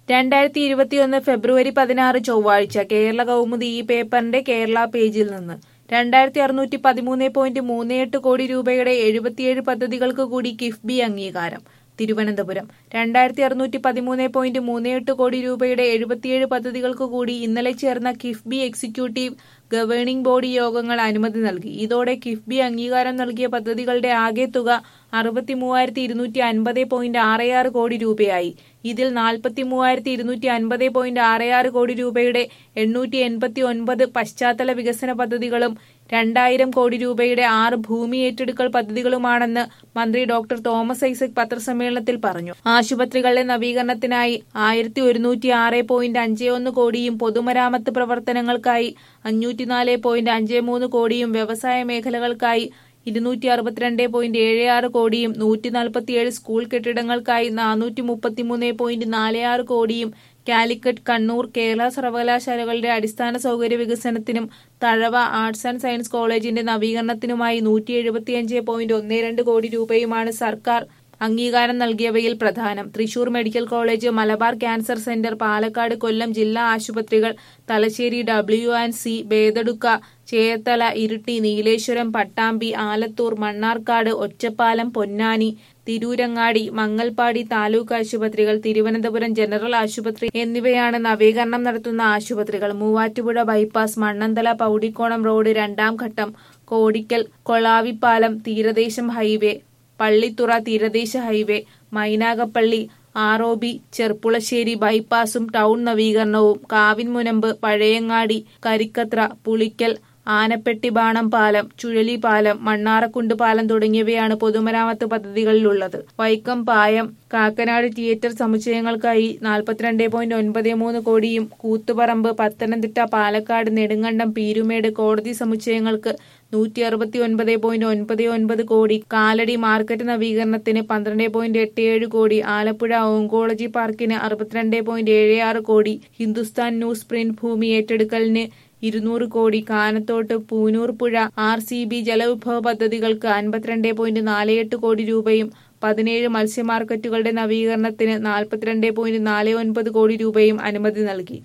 രണ്ടായിരത്തി ഇരുപത്തിയൊന്ന് ഫെബ്രുവരി പതിനാറ് ചൊവ്വാഴ്ച കേരള കൗമുദി ഈ പേപ്പറിന്റെ കേരള പേജിൽ നിന്ന് രണ്ടായിരത്തി അറുന്നൂറ്റി പതിമൂന്ന് പോയിന്റ് മൂന്ന് എട്ട് കോടി രൂപയുടെ എഴുപത്തിയേഴ് പദ്ധതികൾക്ക് കൂടി കിഫ്ബി അംഗീകാരം തിരുവനന്തപുരം രണ്ടായിരത്തി അറുന്നൂറ്റി പതിമൂന്ന് പോയിന്റ് മൂന്ന് എട്ട് കോടി രൂപയുടെ എഴുപത്തിയേഴ് പദ്ധതികൾക്ക് കൂടി ഇന്നലെ ചേർന്ന കിഫ്ബി എക്സിക്യൂട്ടീവ് ഗവേണിംഗ് ബോഡി യോഗങ്ങൾ അനുമതി നൽകി ഇതോടെ കിഫ്ബി അംഗീകാരം നൽകിയ പദ്ധതികളുടെ ആകെ തുക അറുപത്തി മൂവായിരത്തി ഇരുന്നൂറ്റി അൻപത് പോയിന്റ് ആറ് ആറ് കോടി രൂപയായി ഇതിൽ നാൽപ്പത്തി മൂവായിരത്തി ഇരുന്നൂറ്റി അൻപത് പോയിന്റ് ആറ് ആറ് കോടി രൂപയുടെ എണ്ണൂറ്റി എൺപത്തി ഒൻപത് പശ്ചാത്തല വികസന പദ്ധതികളും രണ്ടായിരം കോടി രൂപയുടെ ആറ് ഭൂമി ഏറ്റെടുക്കൽ പദ്ധതികളുമാണെന്ന് മന്ത്രി ഡോക്ടർ തോമസ് ഐസക് പത്രസമ്മേളനത്തിൽ പറഞ്ഞു ആശുപത്രികളുടെ നവീകരണത്തിനായി ആയിരത്തി ഒരുന്നൂറ്റി ആറ് പോയിന്റ് അഞ്ച് ഒന്ന് കോടിയും പൊതുമരാമത്ത് പ്രവർത്തനങ്ങൾക്കായി അഞ്ഞൂറ്റിനാല് പോയിന്റ് അഞ്ച് മൂന്ന് കോടിയും വ്യവസായ മേഖലകൾക്കായി ഇരുന്നൂറ്റി അറുപത്തിരണ്ട് പോയിന്റ് ഏഴ് ആറ് കോടിയും നൂറ്റി നാൽപ്പത്തിയേഴ് സ്കൂൾ കെട്ടിടങ്ങൾക്കായി നാനൂറ്റി മുപ്പത്തിമൂന്ന് പോയിന്റ് നാല് ആറ് കോടിയും കാലിക്കറ്റ് കണ്ണൂർ കേരള സർവകലാശാലകളുടെ അടിസ്ഥാന സൗകര്യ വികസനത്തിനും തഴവ ആർട്സ് ആൻഡ് സയൻസ് കോളേജിന്റെ നവീകരണത്തിനുമായി നൂറ്റി എഴുപത്തിയഞ്ച് പോയിന്റ് ഒന്ന് രണ്ട് കോടി രൂപയുമാണ് സർക്കാർ അംഗീകാരം നൽകിയവയിൽ പ്രധാനം Thrissur medical college Malabar cancer centre Palakkad Kollam ജില്ലാ ആശുപത്രികൾ Thalassery W and C Bedadukka Cherthala Iritty Nileshwaram Pattambi Alathur Mannarkkad Ottapalam Ponnani Tirurangadi Mangalpady taluk ആശുപത്രികൾ തിരുവനന്തപുരം ജനറൽ ആശുപത്രി എന്നിവയാണ് നവീകരണം നടത്തുന്ന ആശുപത്രികൾ മൂവാറ്റുപുഴ ബൈപ്പാസ് മണ്ണന്തല പൗടിക്കോണം റോഡ് രണ്ടാം ഘട്ടം കോടിക്കൽ കൊളാവിപ്പാലം തീരദേശം ഹൈവേ പള്ളിത്തുറ തീരദേശ highway Mainagappally R O B Cherpulassery ബൈപ്പാസും ടൗൺ നവീകരണവും കാവിൻമുനമ്പ് പഴയങ്ങാടി കരിക്കത്ര പുളിക്കൽ ആനപ്പെട്ടിബാണം പാലം ചുഴലി പാലം മണ്ണാറക്കുണ്ട് പാലം തുടങ്ങിയവയാണ് പൊതുമരാമത്ത് പദ്ധതികളിലുള്ളത് വൈക്കം പായം കാക്കനാട് തിയേറ്റർ സമുച്ചയങ്ങൾക്കായി നാൽപ്പത്തിരണ്ട് പോയിന്റ് ഒൻപത് മൂന്ന് കോടിയും കൂത്തുപറമ്പ് പത്തനംതിട്ട പാലക്കാട് നെടുങ്കണ്ടം പീരുമേട് കോടതി സമുച്ചയങ്ങൾക്ക് നൂറ്റി അറുപത്തി ഒൻപത് പോയിന്റ് ഒൻപത് ഒൻപത് കോടി കാലടി മാർക്കറ്റ് നവീകരണത്തിന് പന്ത്രണ്ട് പോയിന്റ് എട്ട് ഏഴ് കോടി ആലപ്പുഴ ഓങ്കോളജി പാർക്കിന് അറുപത്തിരണ്ട് പോയിന്റ് ഏഴ് ആറ് കോടി ഹിന്ദുസ്ഥാൻ ന്യൂസ് പ്രിന്റ് ഭൂമി ഏറ്റെടുക്കലിന് ഇരുന്നൂറ് കോടി കാനത്തോട്ട് പൂനൂർ പുഴ ആർ സി ബി ജലവിഭവ പദ്ധതികൾക്ക് അൻപത്തിരണ്ട് പോയിന്റ് നാല് എട്ട് കോടി രൂപയും പതിനേഴ് മത്സ്യ മാർക്കറ്റുകളുടെ നവീകരണത്തിന് നാൽപ്പത്തിരണ്ട് പോയിന്റ് നാല് ഒൻപത് കോടി രൂപയും അനുമതി നൽകി